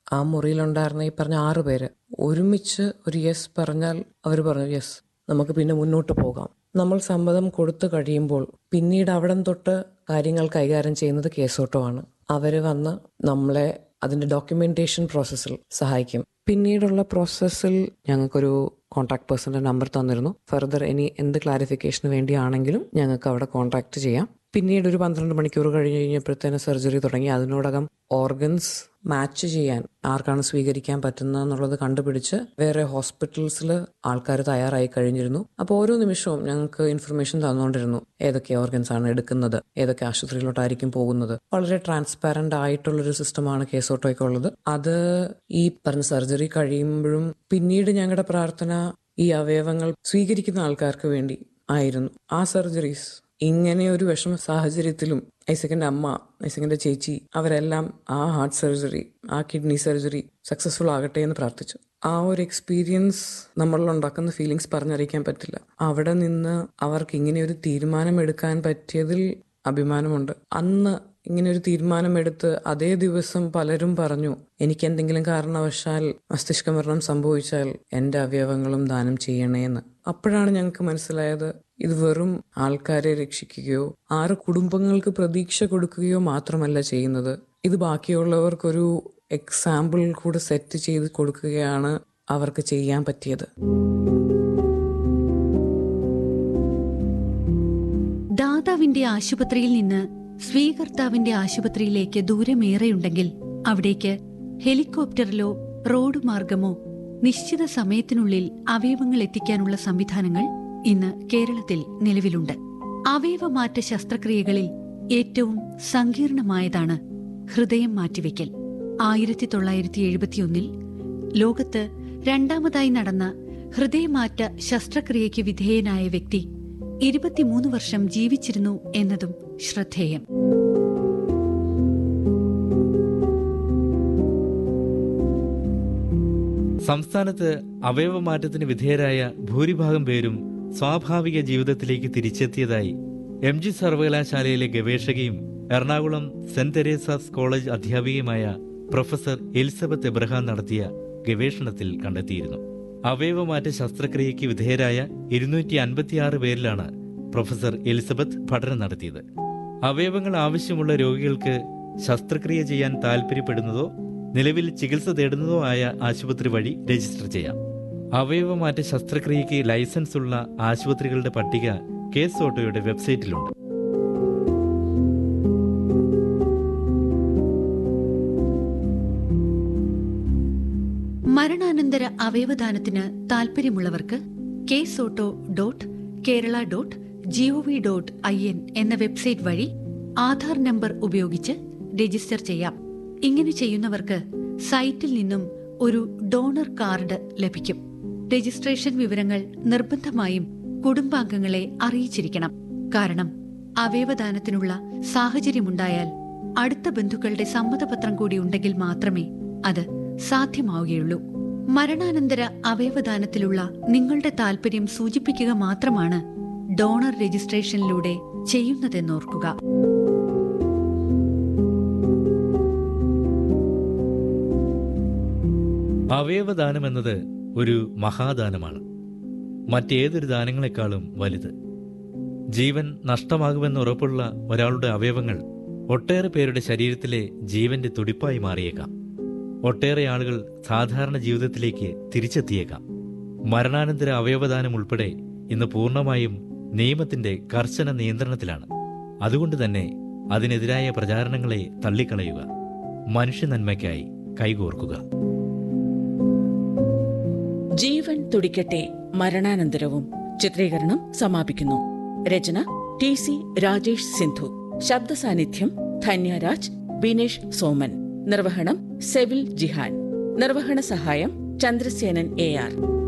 ആ മുറിയിലുണ്ടായിരുന്ന ഈ പറഞ്ഞ ആറ് പേര് ഒരുമിച്ച് ഒരു യെസ് പറഞ്ഞാൽ അവർ പറഞ്ഞു യെസ് നമുക്ക് പിന്നെ മുന്നോട്ട് പോകാം നമ്മൾ സമ്മതം കൊടുത്തു കഴിയുമ്പോൾ പിന്നീട് അവിടം തൊട്ട് കാര്യങ്ങൾ കൈകാര്യം ചെയ്യുന്നത് കേസോട്ടമാണ് അവര് വന്ന് നമ്മളെ അതിന്റെ ഡോക്യുമെന്റേഷൻ പ്രോസസ്സിൽ സഹായിക്കും പിന്നീടുള്ള പ്രോസസ്സിൽ ഞങ്ങൾക്കൊരു കോൺടാക്ട് പേഴ്സന്റെ നമ്പർ തന്നിരുന്നു ഫർദർ ഇനി എന്ത് ക്ലാരിഫിക്കേഷന് വേണ്ടിയാണെങ്കിലും ഞങ്ങൾക്ക് അവിടെ കോൺടാക്ട് ചെയ്യാം പിന്നീട് ഒരു പന്ത്രണ്ട് മണിക്കൂർ കഴിഞ്ഞ് കഴിഞ്ഞപ്പോഴത്തേന് സർജറി തുടങ്ങി അതിനോടകം ഓർഗൻസ് മാച്ച് ചെയ്യാൻ ആർക്കാണ് സ്വീകരിക്കാൻ പറ്റുന്നത് എന്നുള്ളത് കണ്ടുപിടിച്ച് വേറെ ഹോസ്പിറ്റൽസിൽ ആൾക്കാർ തയ്യാറായി കഴിഞ്ഞിരുന്നു അപ്പോൾ ഓരോ നിമിഷവും ഞങ്ങൾക്ക് ഇൻഫർമേഷൻ തന്നുകൊണ്ടിരുന്നു ഏതൊക്കെ ഓർഗൻസ് ആണ് എടുക്കുന്നത് ഏതൊക്കെ ആശുപത്രിയിലോട്ടായിരിക്കും പോകുന്നത് വളരെ ട്രാൻസ്പാരന്റ് ആയിട്ടുള്ളൊരു സിസ്റ്റമാണ് കേസോട്ടോയ്ക്കുള്ളത് അത് ഈ പറഞ്ഞ സർജറി കഴിയുമ്പോഴും പിന്നീട് ഞങ്ങളുടെ പ്രാർത്ഥന ഈ അവയവങ്ങൾ സ്വീകരിക്കുന്ന ആൾക്കാർക്ക് വേണ്ടി ആയിരുന്നു ആ സർജറീസ് ഇങ്ങനെ ഒരു വിഷമ സാഹചര്യത്തിലും ഐസക്കിന്റെ അമ്മ ഐസക്കിന്റെ ചേച്ചി അവരെല്ലാം ആ ഹാർട്ട് സർജറി ആ കിഡ്നി സർജറി സക്സസ്ഫുൾ ആകട്ടെ എന്ന് പ്രാർത്ഥിച്ചു ആ ഒരു എക്സ്പീരിയൻസ് നമ്മളിൽ ഉണ്ടാക്കുന്ന ഫീലിങ്സ് പറഞ്ഞറിയിക്കാൻ പറ്റില്ല അവിടെ നിന്ന് അവർക്ക് ഇങ്ങനെ ഒരു തീരുമാനം എടുക്കാൻ പറ്റിയതിൽ അഭിമാനമുണ്ട് അന്ന് ഇങ്ങനെ ഒരു തീരുമാനമെടുത്ത് അതേ ദിവസം പലരും പറഞ്ഞു എനിക്ക് എന്തെങ്കിലും കാരണവശാൽ മസ്തിഷ്ക മരണം സംഭവിച്ചാൽ എന്റെ അവയവങ്ങളും ദാനം ചെയ്യണേന്ന് അപ്പോഴാണ് ഞങ്ങൾക്ക് മനസ്സിലായത് ഇത് വെറും ആൾക്കാരെ രക്ഷിക്കുകയോ ആറ് കുടുംബങ്ങൾക്ക് പ്രതീക്ഷ കൊടുക്കുകയോ മാത്രമല്ല ചെയ്യുന്നത് ഇത് ബാക്കിയുള്ളവർക്കൊരു എക്സാമ്പിൾ കൂടെ സെറ്റ് ചെയ്ത് കൊടുക്കുകയാണ് അവർക്ക് ചെയ്യാൻ പറ്റിയത് ദാതാവിന്റെ ആശുപത്രിയിൽ നിന്ന് സ്വീകർത്താവിന്റെ ആശുപത്രിയിലേക്ക് ദൂരമേറെയുണ്ടെങ്കിൽ അവിടേക്ക് ഹെലികോപ്റ്ററിലോ റോഡ് മാർഗമോ നിശ്ചിത സമയത്തിനുള്ളിൽ അവയവങ്ങൾ എത്തിക്കാനുള്ള സംവിധാനങ്ങൾ ഇന്ന് കേരളത്തിൽ നിലവിലുണ്ട് അവയവമാറ്റ ശസ്ത്രക്രിയകളിൽ ഏറ്റവും സങ്കീർണമായതാണ് ഹൃദയം മാറ്റിവെക്കൽ ആയിരത്തി തൊള്ളായിരത്തി എഴുപത്തിയൊന്നിൽ ലോകത്ത് രണ്ടാമതായി നടന്ന ഹൃദയമാറ്റ ശസ്ത്രക്രിയയ്ക്ക് വിധേയനായ വ്യക്തി ഇരുപത്തിമൂന്ന് വർഷം ജീവിച്ചിരുന്നു എന്നതും ശ്രദ്ധേയം സംസ്ഥാനത്ത് അവയവമാറ്റത്തിന് വിധേയരായ ഭൂരിഭാഗം പേരും സ്വാഭാവിക ജീവിതത്തിലേക്ക് തിരിച്ചെത്തിയതായി എം ജി സർവകലാശാലയിലെ ഗവേഷകയും എറണാകുളം സെന്റ് തെരേസാസ് കോളേജ് അധ്യാപികയുമായ പ്രൊഫസർ എലിസബത്ത് എബ്രഹാം നടത്തിയ ഗവേഷണത്തിൽ കണ്ടെത്തിയിരുന്നു അവയവമാറ്റ ശസ്ത്രക്രിയയ്ക്ക് വിധേയരായ ഇരുന്നൂറ്റി അൻപത്തിയാറ് പേരിലാണ് പ്രൊഫസർ എലിസബത്ത് പഠനം നടത്തിയത് അവയവങ്ങൾ ആവശ്യമുള്ള രോഗികൾക്ക് ശസ്ത്രക്രിയ ചെയ്യാൻ താൽപ്പര്യപ്പെടുന്നതോ നിലവിൽ ചികിത്സ തേടുന്നതോ ആയ ആശുപത്രി വഴി രജിസ്റ്റർ ചെയ്യാം അവയവമാറ്റ ശസ്ത്രക്രിയയ്ക്ക് ലൈസൻസ് ഉള്ള ആശുപത്രികളുടെ പട്ടിക കേസ് ഓട്ടോയുടെ വെബ്സൈറ്റിലുണ്ട് മരണാനന്തര അവയവദാനത്തിന് താൽപ്പര്യമുള്ളവർക്ക് KSOTTO dot Kerala dot GOV dot I N എന്ന വെബ്സൈറ്റ് വഴി ആധാർ നമ്പർ ഉപയോഗിച്ച് രജിസ്റ്റർ ചെയ്യാം ഇങ്ങനെ ചെയ്യുന്നവർക്ക് സൈറ്റിൽ നിന്നും ഒരു ഡോണർ കാർഡ് ലഭിക്കും രജിസ്ട്രേഷൻ വിവരങ്ങൾ നിർബന്ധമായും കുടുംബാംഗങ്ങളെ അറിയിച്ചിരിക്കണം കാരണം അവയവദാനത്തിനുള്ള സാഹചര്യമുണ്ടായാൽ അടുത്ത ബന്ധുക്കളുടെ സമ്മതപത്രം കൂടി ഉണ്ടെങ്കിൽ മാത്രമേ അത് സാധ്യമാവുകയുള്ളൂ മരണാനന്തര അവയവദാനത്തിലുള്ള നിങ്ങളുടെ താൽപര്യം സൂചിപ്പിക്കുക മാത്രമാണ് ഡോണർ രജിസ്ട്രേഷനിലൂടെ ചെയ്യുന്നതെന്നോർക്കുക അവയവദാനം എന്നത് ഒരു മഹാദാനമാണ് മറ്റേതൊരു ദാനങ്ങളെക്കാളും വലുത് ജീവൻ നഷ്ടമാകുമെന്ന് ഉറപ്പുള്ള ഒരാളുടെ അവയവങ്ങൾ ഒട്ടേറെ പേരുടെ ശരീരത്തിലെ ജീവന്റെ തുടിപ്പായി മാറിയേക്കാം ഒട്ടേറെ ആളുകൾ സാധാരണ ജീവിതത്തിലേക്ക് തിരിച്ചെത്തിയേക്കാം മരണാനന്തര അവയവദാനം ഉൾപ്പെടെ ഇന്ന് പൂർണ്ണമായും നിയമത്തിന്റെ കർശന നിയന്ത്രണത്തിലാണ് അതുകൊണ്ട് തന്നെ അതിനെതിരായ പ്രചാരണങ്ങളെ തള്ളിക്കളയുക മനുഷ്യ നന്മയ്ക്കായി കൈകോർക്കുക ജീവൻ തുടിക്കട്ടെ മരണാനന്തരവും ചിത്രീകരണം സമാപിക്കുന്നു രചന ടി സി രാജേഷ് സിന്ധു ശബ്ദ സാന്നിധ്യം ധന്യരാജ് ബിനേഷ് സോമൻ നിർവഹണം സെവിൽ ജിഹാൻ നിർവഹണ സഹായം ചന്ദ്രസേനൻ എ ആർ